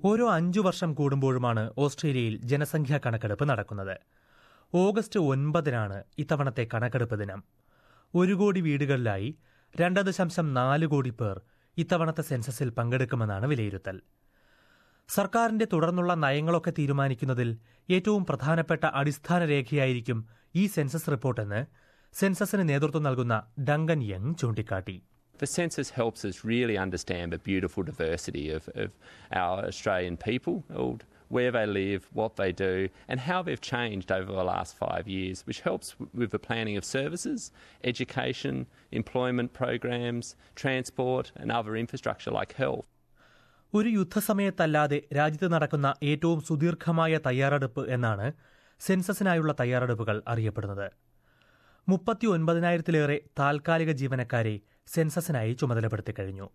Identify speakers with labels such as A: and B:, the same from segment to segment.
A: ഓരോ അഞ്ചു വർഷം കൂടുമ്പോഴുമാണ് ഓസ്ട്രേലിയയിൽ ജനസംഖ്യാ കണക്കെടുപ്പ് നടക്കുന്നത് ഓഗസ്റ്റ് ഒൻപതിനാണ് ഇത്തവണത്തെ കണക്കെടുപ്പ് ദിനം ഒരു കോടി വീടുകളിലായി രണ്ട് ദശാംശം നാല് കോടി പേർ ഇത്തവണത്തെ സെൻസസിൽ പങ്കെടുക്കുമെന്നാണ് വിലയിരുത്തൽ സർക്കാരിന്റെ തുടർന്നുള്ള നയങ്ങളൊക്കെ തീരുമാനിക്കുന്നതിൽ ഏറ്റവും പ്രധാനപ്പെട്ട അടിസ്ഥാന രേഖയായിരിക്കും ഈ സെൻസസ് റിപ്പോർട്ടെന്ന് സെൻസസിന് നേതൃത്വം നൽകുന്ന ഡങ്കൻ യങ് ചൂണ്ടിക്കാട്ടി
B: The census helps us really understand the beautiful diversity of, of our Australian people, old- where they live, what they do, and how they've changed over the last five years, which helps w- with the planning of services, education, employment programs, transport, and other infrastructure like health.
A: ഒരു യുദ്ധസമയത്തല്ലാതെ രാജ്യത്ത് നടക്കുന്ന ഏറ്റവും സുദീർഘമായ തയ്യാറെടുപ്പ് എന്നാണ് സെൻസസിനായുള്ള തയ്യാറെടുപ്പുകൾ അറിയപ്പെടുന്നത് മുപ്പത്തി ഒൻപതിനായിരത്തിലേറെ താൽക്കാലിക ജീവനക്കാരെ സെൻസസിനായി ചുമതലപ്പെടുത്തി കഴിഞ്ഞു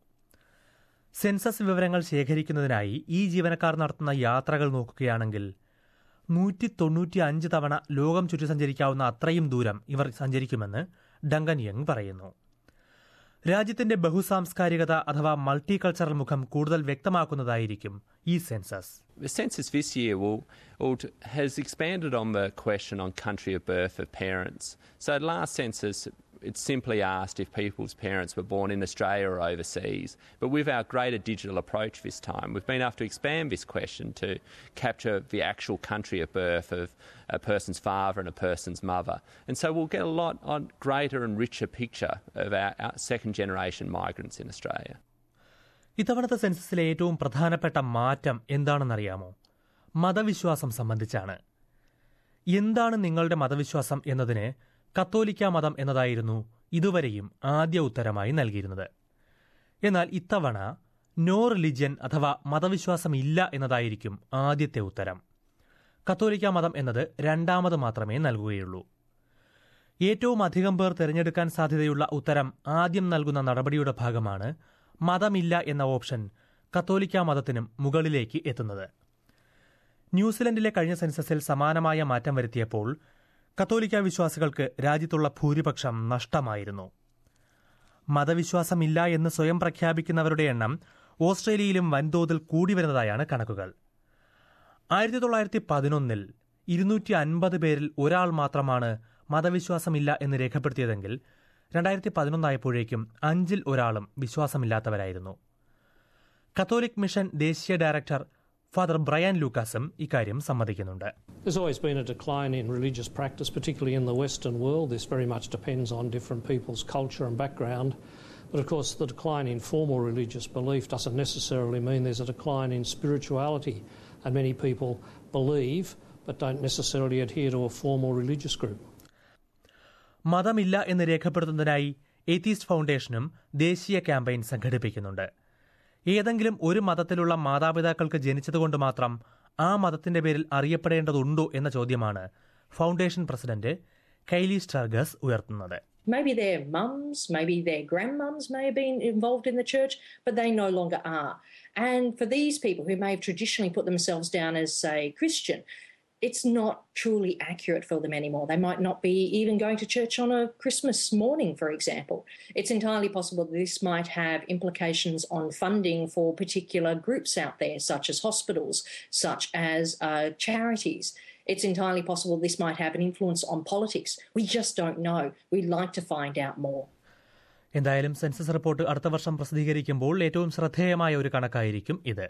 A: സെൻസസ് വിവരങ്ങൾ ശേഖരിക്കുന്നതിനായി ഈ ജീവനക്കാർ നടത്തുന്ന യാത്രകൾ നോക്കുകയാണെങ്കിൽ നൂറ്റി തൊണ്ണൂറ്റി അഞ്ച് തവണ ലോകം ചുറ്റി സഞ്ചരിക്കാവുന്ന അത്രയും ദൂരം ഇവർ സഞ്ചരിക്കുമെന്ന് ഡങ്കൻ യങ് പറയുന്നു രാജ്യത്തിന്റെ ബഹുസാംസ്കാരികത അഥവാ മൾട്ടി കൾച്ചറൽ മുഖം കൂടുതൽ വ്യക്തമാക്കുന്നതായിരിക്കും ഈ census
B: The census this year will, will t- has expanded on the question on country of birth of parents. So, last census, it simply asked if people's parents were born in Australia or overseas. But with our greater digital approach this time, we've been able to expand this question to capture the actual country of birth of a person's father and a person's mother. And so we'll get a lot on greater and richer picture of our, our second generation migrants in Australia.
A: ഇത്തവണത്തെ സെൻസസിലെ ഏറ്റവും പ്രധാനപ്പെട്ട മാറ്റം എന്താണെന്നറിയാമോ മതവിശ്വാസം സംബന്ധിച്ചാണ് എന്താണ് നിങ്ങളുടെ മതവിശ്വാസം എന്നതിന് കത്തോലിക്ക മതം എന്നതായിരുന്നു ഇതുവരെയും ആദ്യ ഉത്തരമായി നൽകിയിരുന്നത് എന്നാൽ ഇത്തവണ നോ റിലിജ്യൻ അഥവാ മതവിശ്വാസം ഇല്ല എന്നതായിരിക്കും ആദ്യത്തെ ഉത്തരം കത്തോലിക്ക മതം എന്നത് രണ്ടാമത് മാത്രമേ നൽകുകയുള്ളൂ ഏറ്റവും അധികം പേർ തിരഞ്ഞെടുക്കാൻ സാധ്യതയുള്ള ഉത്തരം ആദ്യം നൽകുന്ന നടപടിയുടെ ഭാഗമാണ് മതമില്ല എന്ന ഓപ്ഷൻ കത്തോലിക്ക മതത്തിനും മുകളിലേക്ക് എത്തുന്നത് ന്യൂസിലൻഡിലെ കഴിഞ്ഞ സെൻസസിൽ സമാനമായ മാറ്റം വരുത്തിയപ്പോൾ കത്തോലിക്ക വിശ്വാസികൾക്ക് രാജ്യത്തുള്ള ഭൂരിപക്ഷം നഷ്ടമായിരുന്നു മതവിശ്വാസമില്ല എന്ന് സ്വയം പ്രഖ്യാപിക്കുന്നവരുടെ എണ്ണം ഓസ്ട്രേലിയയിലും വൻതോതിൽ കൂടി വരുന്നതായാണ് കണക്കുകൾ ആയിരത്തി തൊള്ളായിരത്തി പതിനൊന്നിൽ ഇരുന്നൂറ്റി അൻപത് പേരിൽ ഒരാൾ മാത്രമാണ് മതവിശ്വാസമില്ല എന്ന് രേഖപ്പെടുത്തിയതെങ്കിൽ രണ്ടായിരത്തി പതിനൊന്നായപ്പോഴേക്കും അഞ്ചിൽ ഒരാളും വിശ്വാസമില്ലാത്തവരായിരുന്നു കത്തോലിക് മിഷൻ ദേശീയ ഡയറക്ടർ ഫാദർ ബ്രയാൻ ലൂക്കാസും ഇക്കാര്യം സമ്മതിക്കുന്നുണ്ട്
C: There's always been a decline in religious practice, particularly in the Western world. This very much depends on different people's culture and background. But of course, the decline in formal religious belief doesn't necessarily mean there's a decline in spirituality. And many people believe but don't necessarily adhere to a formal religious group.
A: മതമില്ല എന്ന് രേഖപ്പെടുത്തുന്നതിനായി atheist ഫൗണ്ടേഷനും ദേശീയ campaign സംഘടിപ്പിക്കുന്നുണ്ട് ഏതെങ്കിലും ഒരു മതത്തിലുള്ള മാതാപിതാക്കൾക്ക് ജനിച്ചതുകൊണ്ട് മാത്രം ആ മതത്തിന്റെ പേരിൽ അറിയപ്പെടേണ്ടതുണ്ടോ എന്ന ചോദ്യമാണ് ഫൗണ്ടേഷൻ പ്രസിഡന്റ് കൈലി സ്റ്റാർഗസ് ഉയർത്തുന്നത്
D: Maybe their mums, maybe their grandmums may have been involved in the church, but they no longer are. And for these people who may have traditionally put themselves down as, say, Christian, it's not truly accurate for them anymore. They might not be even going to church on a Christmas morning, for example. It's entirely possible that this might have implications on funding for particular groups out there, such as hospitals, such as uh, charities. It's entirely possible this might have an influence on politics. We just don't know. We'd like to find out more.
A: എന്തായാലും census report അടുത്ത വർഷം പ്രസിദ്ധീകരിക്കുമ്പോൾ ഏറ്റവും ശ്രദ്ധേയമായ ഒരു കണക്കായിരിക്കും ഇത്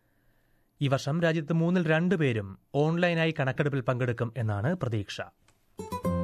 A: ഈ വർഷം രാജ്യത്ത് മൂന്നിൽ രണ്ടുപേരും ഓൺലൈനായി കണക്കെടുപ്പിൽ പങ്കെടുക്കും എന്നാണ് പ്രതീക്ഷ